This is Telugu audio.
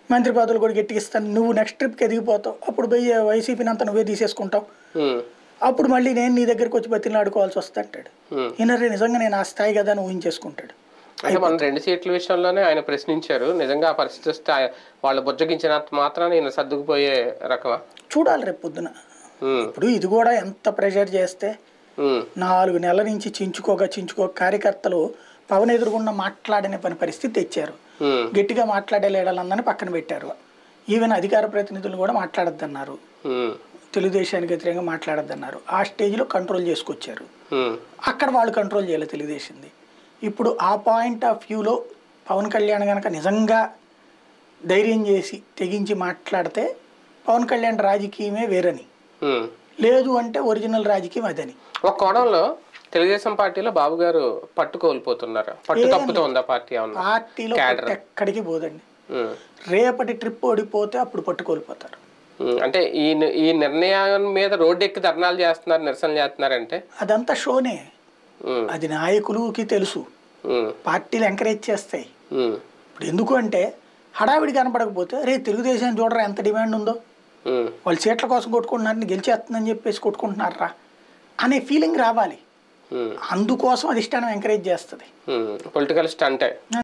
మంత్రి పదవులు కూడా గట్టిగిస్తాను నువ్వు నెక్స్ట్ ట్రిప్కి ఎదిగిపోతావు అప్పుడు పోయి వైసీపీని అంతా నువ్వే తీసేసుకుంటావు ఉమ్, అప్పుడు మళ్ళీ నేను నీ దగ్గరికి వచ్చి బతిని ఆడుకోవాల్సి వస్తా అంటాడు ఉమ్. ఈయన నిజంగా నేను ఆ స్థాయి కదా అని ఊహించేసుకుంటాడు అంటే మన రెండు సీట్ల విషయంలోనే ఆయన ప్రశ్నించారు నిజంగా ఆ పరిస్థితి వస్తే ఆయ- వాళ్ళు బుజ్జగించినంత మాత్రాన ఈయన సర్దుకుపోయే రకమా చూడాలి రేపు పొద్దున ఉమ్, ఇప్పుడు ఇది కూడా ఎంత ప్రెషర్ చేస్తే ఉమ్, నాలుగు నెలల నుంచి చించుకోక చించుకోక కార్యకర్తలు పవన్ ఎదురుగుండా మాట్లాడని పని పరిస్థితి తెచ్చారు ఉమ్, గట్టిగా మాట్లాడే లీడర్లందరినీ పక్కన పెట్టారు ఈవెన్ అధికార ప్రతినిధులు కూడా మాట్లాడొద్దన్నారు ఉమ్, తెలుగుదేశానికి వ్యతిరేకంగా మాట్లాడొద్దన్నారు ఆ స్టేజ్లో కంట్రోల్ చేసుకొచ్చారు ఉమ్, అక్కడ వాళ్ళు కంట్రోల్ చేయాలి తెలుగుదేశంది ఇప్పుడు ఆ పాయింట్ ఆఫ్ వ్యూలో పవన్ కళ్యాణ్ కనుక నిజంగా ధైర్యం చేసి తెగించి మాట్లాడితే పవన్ కళ్యాణ్ రాజకీయమే వేరని ఉమ్. లేదు అంటే ఒరిజినల్ రాజకీయం అదని ఒక కోణంలో తెలుగుదేశం పార్టీలో బాబు గారు పట్టు కోల్పోతున్నారు పట్టు తప్పుతో ఉందా పార్టీ ఏమన్నా పార్టీలో Cadre. పట్టు ఎక్కడికి పోదండి ఉమ్, రేపటి ట్రిప్ ఓడిపోతే అప్పుడు పట్టుకోల్పోతారు ఉమ్, అంటే ఈ ని- ఈ నిర్ణయం మీద రోడ్డు ఎక్కి ధర్నాలు చేస్తున్నారు నిరసన చేస్తున్నారంటే అదంతా షోనే ఉమ్, అది నాయకులకి తెలుసు ఉమ్, పార్టీలు ఎంకరేజ్ చేస్తాయి ఉమ్, ఇప్పుడు ఎందుకు అంటే హడావిడి కనపడకపోతే రే తెలుగుదేశం చూడరా ఎంత డిమాండ్ ఉందో ఉమ్, వాళ్ళు సీట్ల కోసం కొట్టుకుంటున్నారని గెలిచేస్తుందని చెప్పేసి కొట్టుకుంటున్నారా అనే ఫీలింగ్ రావాలి ఉమ్, అందుకోసం అధిష్టానం ఎంకరేజ్ చేస్తుంది ఉమ్. పొలిటికల్ స్టంటే